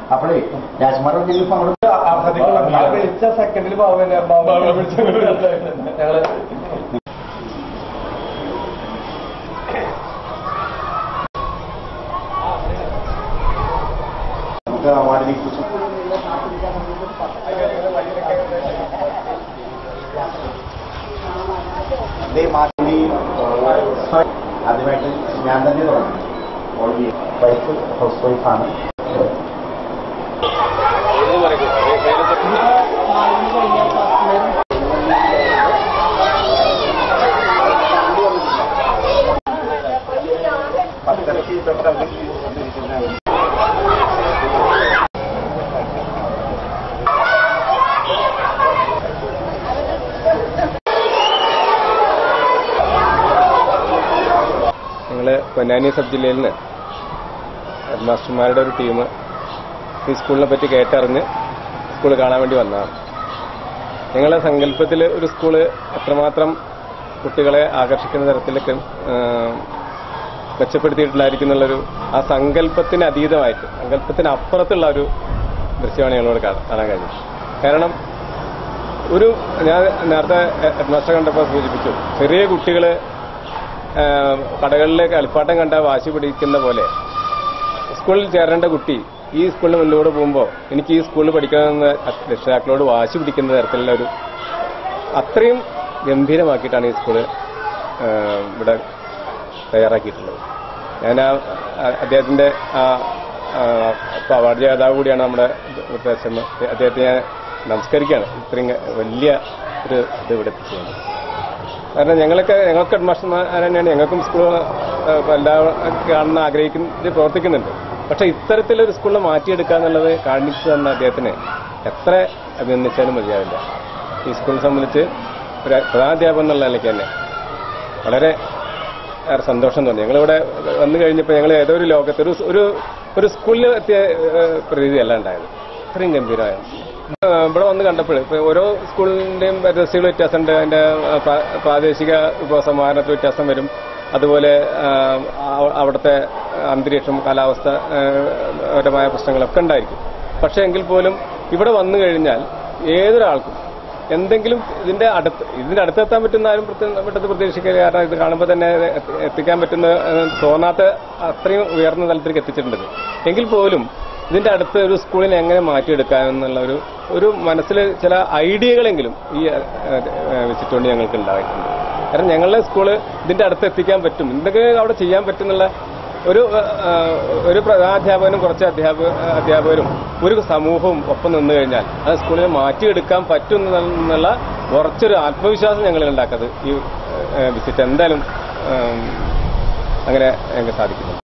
അപ്പോഴേ രാജ്കുമാർ എന്തെങ്കിലും പങ്കെടുത്ത് ആ വിളിച്ച സെക്കൻഡിൽ ബാബുവിനെ ബാബുവിനെ വിളിച്ച ഞങ്ങള് നമുക്ക് അവാർഡിനെ കുറിച്ച് ഇതേ മാറ്റി ആദ്യമായിട്ട് ഞാൻ തന്നെ തുടങ്ങി ഓൾറെഡി വൈഫ് ഹൗസ് വൈഫാണ് പത്തരക്ക് തൊട്ട് ഞങ്ങൾ പൊന്നാനി സബ് ജില്ലയിൽ നിന്ന് ഹെഡ് മാസ്റ്റർമാരുടെ ഒരു ടീം ഈ സ്കൂളിനെ പറ്റി കേട്ടറിഞ്ഞ് സ്കൂൾ കാണാൻ വേണ്ടി വന്നതാണ് ഞങ്ങളെ സങ്കല്പത്തിൽ ഒരു സ്കൂള് എത്രമാത്രം കുട്ടികളെ ആകർഷിക്കുന്ന തരത്തിലൊക്കെ ആ, മെച്ചപ്പെടുത്തിയിട്ടുണ്ടായിരിക്കും എന്നുള്ളൊരു ആ സങ്കല്പത്തിന് അതീതമായിട്ട് സങ്കല്പത്തിന് അപ്പുറത്തുള്ള ഒരു ദൃശ്യമാണ് ഞങ്ങളോട് കാണാൻ കാണാൻ കഴിഞ്ഞത് കാരണം ഒരു ഞാൻ നേരത്തെ ഹെഡ് മാസ്റ്റർ കണ്ടപ്പോൾ സൂചിപ്പിച്ചു ചെറിയ കുട്ടികൾ കടകളിലേക്ക് കളിപ്പാട്ടം കണ്ട വാശി പിടിക്കുന്ന പോലെ സ്കൂളിൽ ചേരേണ്ട കുട്ടി ഈ സ്കൂളിന് മുന്നോട്ട് പോകുമ്പോൾ എനിക്ക് ഈ സ്കൂളിൽ പഠിക്കണമെന്ന് രക്ഷിതാക്കളോട് വാശി പിടിക്കുന്ന തരത്തിലുള്ള ഒരു അത്രയും ഗംഭീരമാക്കിയിട്ടാണ് ഈ സ്കൂള് ആ, ഇവിടെ തയ്യാറാക്കിയിട്ടുള്ളത് ഞാൻ ആ ആ- അദ്ദേഹത്തിന്റെ ആ ആ, ഇപ്പൊ അവാർഡ് ജേതാവ് കൂടിയാണ് നമ്മുടെ ഇവിടുത്തെ എസ് എം അദ്ദേഹത്തെ ഞാൻ നമസ്കരിക്കുകയാണ് ഇത്രയും വലിയ ഒരു ഇത് ഇവിടെ എത്തിച്ചത് കാരണം ഞങ്ങളൊക്കെ ഞങ്ങൾക്ക് ഹെഡ്മാസ്റ്റർമാർ തന്നെയാണ് ഞങ്ങൾക്കും സ്കൂൾ എല്ലാവരും കാണുന്ന ആഗ്രഹിക്കുന്ന പ്രവർത്തിക്കുന്നുണ്ട് പക്ഷെ ഇത്തരത്തിലൊരു സ്കൂളിനെ മാറ്റിയെടുക്കുക എന്നുള്ളത് കാണിച്ചു തന്ന അദ്ദേഹത്തിന് എത്ര അഭിനന്ദിച്ചാലും മതിയാവില്ല ഈ സ്കൂളിനെ സംബന്ധിച്ച് ഒരു പ്രധാനാധ്യാപകൻ എന്നുള്ള നിലയ്ക്ക് തന്നെ വളരെ ഏറെ സന്തോഷം തോന്നി ഞങ്ങളിവിടെ വന്നു കഴിഞ്ഞപ്പോൾ ഞങ്ങൾ ഏതോ ഒരു ലോകത്ത് ഒരു ഒരു ഒരു സ്കൂളിൽ എത്തിയ ഏഹ്, പ്രതീതിയല്ല ഉണ്ടായത് അത്രയും ഗംഭീരമായ ഏഹ്, ഇവിടെ വന്ന് കണ്ടപ്പോൾ ഇപ്പോൾ ഓരോ സ്കൂളിൻ്റെയും പരിസ്ഥിതികൾ വ്യത്യാസമുണ്ട് അതിൻ്റെ ഏഹ്, പ്രാ- പ്രാദേശിക വിഭവസമാഹരണത്തിൽ വ്യത്യാസം വരും അതുപോലെ ഏഹ്, ആ- അവിടുത്തെ അന്തരീക്ഷം കാലാവസ്ഥ ഏഹ്, പരമായ പ്രശ്നങ്ങളൊക്കെ ഉണ്ടായിരിക്കും പക്ഷേ എങ്കിൽ പോലും ഇവിടെ വന്നു കഴിഞ്ഞാൽ ഏതൊരാൾക്കും എന്തെങ്കിലും ഇതിന്റെ അടുത്ത് ഇതിന്റെ അടുത്തെത്താൻ പറ്റുന്ന ആരും പ്രത്യേക- പെട്ടെന്ന് പ്രതീക്ഷിക്കില്ല കാരണം ഇത് കാണുമ്പോൾ തന്നെ എത്തി- എത്തിക്കാൻ പറ്റുന്ന ഏഹ്, തോന്നാത്ത അത്രയും ഉയർന്ന തലത്തിലേക്ക് എത്തിച്ചിട്ടുണ്ട് ഇത്. എങ്കിൽ പോലും ഇതിന്റെ അടുത്ത് ഒരു സ്കൂളിനെ എങ്ങനെ മാറ്റിയെടുക്കാം എന്നുള്ള ഒരു ഒരു മനസ്സിൽ ചില ഐഡിയകളെങ്കിലും ഈ വിസിറ്റ് കൊണ്ട് ഞങ്ങൾക്ക് ഉണ്ടായിട്ടുണ്ട് കാരണം ഞങ്ങളുടെ സ്കൂള് ഇതിന്റെ അടുത്ത് എത്തിക്കാൻ പറ്റും എന്തൊക്കെ അവിടെ ചെയ്യാൻ പറ്റുന്നുള്ള ഒരു ആ, ഒരു പ്രധാനാധ്യാപകനും കുറച്ച് അധ്യാപക അധ്യാപകരും ഒരു സമൂഹവും ഒപ്പം നിന്നു കഴിഞ്ഞാൽ അത് സ്കൂളിനെ മാറ്റിയെടുക്കാൻ പറ്റും എന്നുള്ള കുറച്ചൊരു ആത്മവിശ്വാസം ഞങ്ങൾ ഉണ്ടാക്കുന്നത് ഈ വിസിറ്റ് എന്തായാലും ആ, അങ്ങനെ ഞങ്ങൾക്ക് സാധിക്കുന്നു